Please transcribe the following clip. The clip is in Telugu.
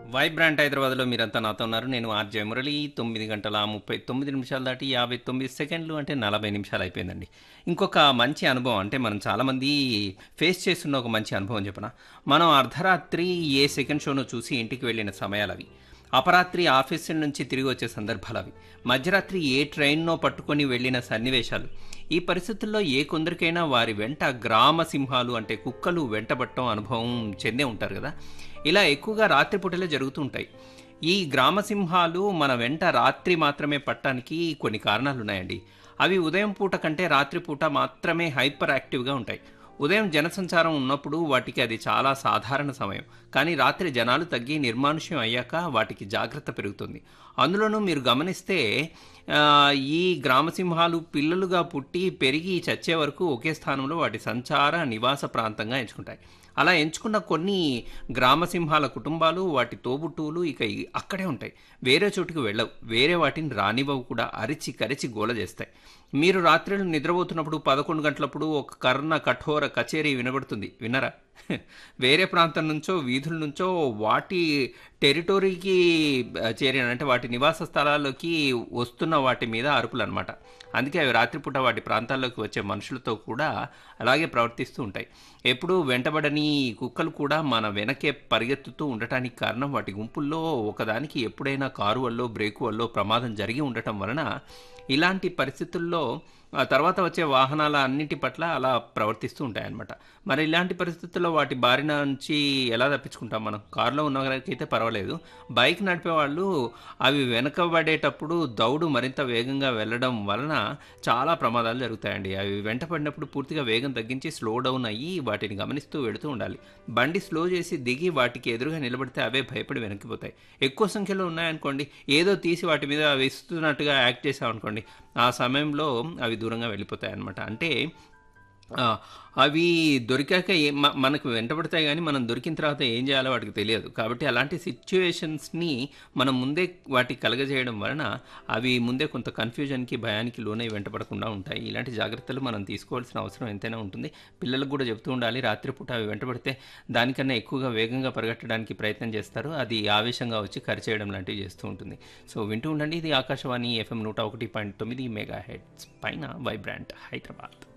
వైబ్రాంట్ హైదరాబాద్లో మీరంతా నాతో ఉన్నారు నేను ఆర్జే మురళి తొమ్మిది గంటల ముప్పై తొమ్మిది నిమిషాలు దాటి యాభై తొమ్మిది సెకండ్లు అంటే నలభై నిమిషాలు అయిపోయిందండి ఇంకొక మంచి అనుభవం అంటే మనం చాలామంది ఫేస్ చేస్తున్న ఒక మంచి అనుభవం చెప్పన మనం అర్ధరాత్రి ఏ సెకండ్ షోను చూసి ఇంటికి వెళ్ళిన సమయాలు అవి అపరాత్రి ఆఫీస్ నుంచి తిరిగి వచ్చే సందర్భాలు అవి మధ్యరాత్రి ఏ ట్రైన్నో పట్టుకొని వెళ్ళిన సన్నివేశాలు ఈ పరిస్థితుల్లో ఏ కొందరికైనా వారి వెంట గ్రామ సింహాలు అంటే కుక్కలు వెంటబట్టడం అనుభవం చెందే ఉంటారు కదా ఇలా ఎక్కువగా రాత్రిపూటలే జరుగుతూ ఉంటాయి ఈ గ్రామ సింహాలు మన వెంట రాత్రి మాత్రమే పట్టడానికి కొన్ని కారణాలు ఉన్నాయండి అవి ఉదయం పూట కంటే రాత్రిపూట మాత్రమే హైపర్ యాక్టివ్గా ఉంటాయి ఉదయం జనసంచారం ఉన్నప్పుడు వాటికి అది చాలా సాధారణ సమయం కానీ రాత్రి జనాలు తగ్గి నిర్మానుష్యం అయ్యాక వాటికి జాగ్రత్త పెరుగుతుంది అందులోనూ మీరు గమనిస్తే ఆ, ఈ గ్రామసింహాలు పిల్లలుగా పుట్టి పెరిగి చచ్చే వరకు ఒకే స్థానంలో వాటి సంచార నివాస ప్రాంతంగా ఎంచుకుంటాయి అలా ఎంచుకున్న కొన్ని గ్రామసింహాల కుటుంబాలు వాటి తోబుట్టువులు ఇక ఈ- అక్కడే ఉంటాయి వేరే చోటుకు వెళ్ళవు వేరే వాటిని రానివ్వవు కూడా అరిచి కరిచి గోల చేస్తాయి మీరు రాత్రులు నిద్రపోతున్నప్పుడు పదకొండు గంటలప్పుడు ఒక కర్ణ కఠోర కచేరీ వినబడుతుంది విన్నరా వేరే ప్రాంతం నుంచో వీధుల నుంచో వాటి టెరిటోరీకి ఆ, చేరిన అంటే వాటి నివాస స్థలాల్లోకి వస్తున్న వాటి మీద అరుపులు అనమాట అందుకే అవి రాత్రిపూట వాటి ప్రాంతాల్లోకి వచ్చే మనుషులతో కూడా అలాగే ప్రవర్తిస్తూ ఉంటాయి ఎప్పుడూ వెంటబడని కుక్కలు కూడా మన వెనకే పరిగెత్తుతూ ఉండటానికి కారణం వాటి గుంపుల్లో ఒకదానికి ఎప్పుడైనా కారు వల్ల బ్రేకు వల్ల ప్రమాదం జరిగి ఉండటం వలన ఇలాంటి పరిస్థితుల్లో ఆ తర్వాత వచ్చే వాహనాల అన్నింటి పట్ల అలా ప్రవర్తిస్తూ ఉంటాయన్నమాట మరి ఇలాంటి పరిస్థితుల్లో వాటి బారిన నుంచి ఎలా తప్పించుకుంటాం మనం కారులో ఉన్న వాళ్ళకైతే పర్వాలేదు బైక్ నడిపే వాళ్ళు అవి వెనకబడేటప్పుడు దౌడు మరింత వేగంగా వెళ్ళడం వలన చాలా ప్రమాదాలు జరుగుతాయండి అవి వెంట పడినప్పుడు పూర్తిగా వేగం తగ్గించి స్లో డౌన్ అయ్యి వాటిని గమనిస్తూ వెళుతూ ఉండాలి బండి స్లో చేసి దిగి వాటికి ఎదురుగా నిలబడితే అవే భయపడి వెనక్కిపోతాయి ఎక్కువ సంఖ్యలో ఉన్నాయనుకోండి ఏదో తీసి వాటి మీద వేస్తున్నట్టుగా యాక్ట్ చేసామనుకోండి ఆ సమయంలో అవి దూరంగా వెళ్ళిపోతాయి అనమాట అంటే ఆ, అవి దొరికాక ఏ మ- మనకు వెంటబడతాయి కానీ మనం దొరికిన తర్వాత ఏం చేయాలో వాటికి తెలియదు కాబట్టి అలాంటి సిచ్యువేషన్స్ని మనం ముందే వాటికి కలగజేయడం వలన అవి ముందే కొంత కన్ఫ్యూజన్కి భయానికి లోనై వెంటపడకుండా ఉంటాయి ఇలాంటి జాగ్రత్తలు మనం తీసుకోవాల్సిన అవసరం ఎంతైనా ఉంటుంది పిల్లలకు కూడా చెప్తూ ఉండాలి రాత్రిపూట అవి వెంటబడితే దానికన్నా ఎక్కువగా వేగంగా పరిగెట్టడానికి ప్రయత్నం చేస్తారు అది ఆవేశంగా వచ్చి కరిచేయడం లాంటివి చేస్తూ ఉంటుంది సో వింటూ ఉండండి ఇది ఆకాశవాణి ఎఫ్ఎం నూట ఒకటి పాయింట్ తొమ్మిది మెగా హెడ్స్ పైన వైబ్రాంట్ హైదరాబాద్